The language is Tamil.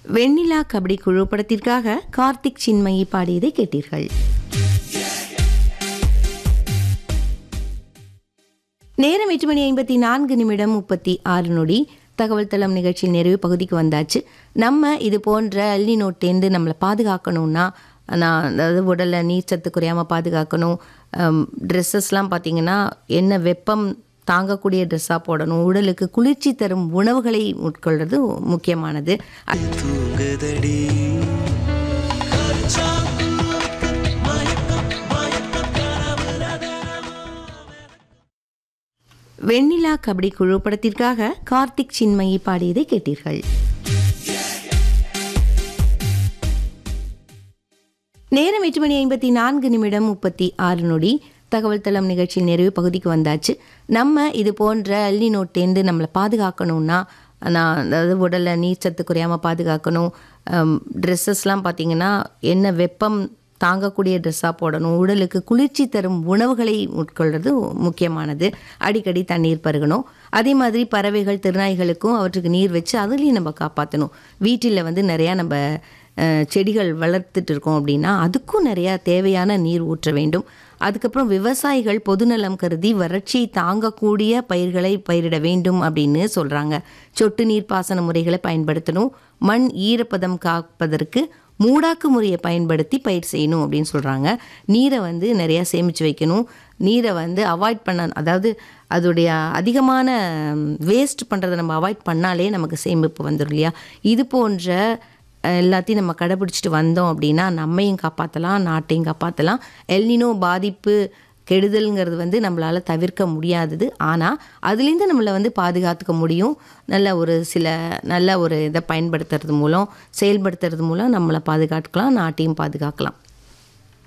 வெண்ணிலா கபடி குழு படத்திற்காக கார்த்திக் சின்மயி பாடியதை கேட்டீர்கள் நேரம் எட்டு மணி ஐம்பத்தி நான்கு நிமிடம் முப்பத்தி ஆறு நொடி தகவல் தளம் நிகழ்ச்சியில் நிறைவு பகுதிக்கு வந்தாச்சு நம்ம இது போன்ற அள்ளி நோட்டேந்து நம்மளை பாதுகாக்கணும்னா நான் அதாவது உடலில் நீர் சத்து குறையாமல் பாதுகாக்கணும் ட்ரெஸ்ஸஸ்லாம் பார்த்தீங்கன்னா என்ன வெப்பம் தாங்கக்கூடிய ட்ரெஸ்ஸாக போடணும் உடலுக்கு குளிர்ச்சி தரும் உணவுகளை உட்கொள்வது முக்கியமானது தூங்குதடி வெண்ணிலா கபடி குழு படத்திற்காக கார்த்திக் சின்மயி பாடியதை கேட்டீர்கள் நேரம் எட்டு மணி ஐம்பத்தி நான்கு நிமிடம் முப்பத்தி ஆறு நொடி தகவல் தளம் நிகழ்ச்சியில் நிறைவு பகுதிக்கு வந்தாச்சு நம்ம இது போன்ற அள்ளி நோட்டேந்து நம்மளை பாதுகாக்கணும்னா நான் அதாவது உடலில் நீர் சத்து குறையாமல் பாதுகாக்கணும் ட்ரெஸ்ஸஸ்லாம் பார்த்தீங்கன்னா என்ன வெப்பம் தாங்கக்கூடிய ட்ரெஸ்ஸாக போடணும் உடலுக்கு குளிர்ச்சி தரும் உணவுகளை உட்கொள்வது முக்கியமானது அடிக்கடி தண்ணீர் பருகணும் அதே மாதிரி பறவைகள் திருநாய்களுக்கும் அவற்றுக்கு நீர் வச்சு அதுலேயும் நம்ம காப்பாற்றணும் வீட்டில் வந்து நிறையா நம்ம அஹ், செடிகள் வளர்த்துட்டு இருக்கோம் அப்படின்னா அதுக்கும் நிறையா தேவையான நீர் ஊற்ற வேண்டும் அதுக்கப்புறம் விவசாயிகள் பொதுநலம் கருதி வறட்சியை தாங்கக்கூடிய பயிர்களை பயிரிட வேண்டும் அப்படின்னு சொல்கிறாங்க சொட்டு நீர் பாசன முறைகளை பயன்படுத்தணும் மண் ஈரப்பதம் காப்பதற்கு மூடாக்கு முறையை பயன்படுத்தி பயிர் செய்யணும் அப்படின்னு சொல்கிறாங்க நீரை வந்து நிறையா சேமித்து வைக்கணும் நீரை வந்து அவாய்ட் பண்ண அதாவது அதோடைய அதிகமான வேஸ்ட் பண்ணுறதை நம்ம அவாய்ட் பண்ணாலே நமக்கு சேமிப்பு வந்துடும் இல்லையா இது போன்ற அஹ், எல்லாத்தையும் நம்ம கடைபிடிச்சிட்டு வந்தோம் அப்படின்னா நம்மையும் காப்பாற்றலாம் நாட்டையும் காப்பாற்றலாம் எல்னினோ பாதிப்பு கெடுதல்ங்கிறது வந்து நம்மளால் தவிர்க்க முடியாதது ஆனால் அதுலேருந்து நம்மளை வந்து பாதுகாத்துக்க முடியும் நல்ல ஒரு சில நல்ல ஒரு இதை பயன்படுத்துறது மூலம் செயல்படுத்துறது மூலம் நம்மளை பாதுகாத்துக்கலாம் நாட்டையும் பாதுகாக்கலாம்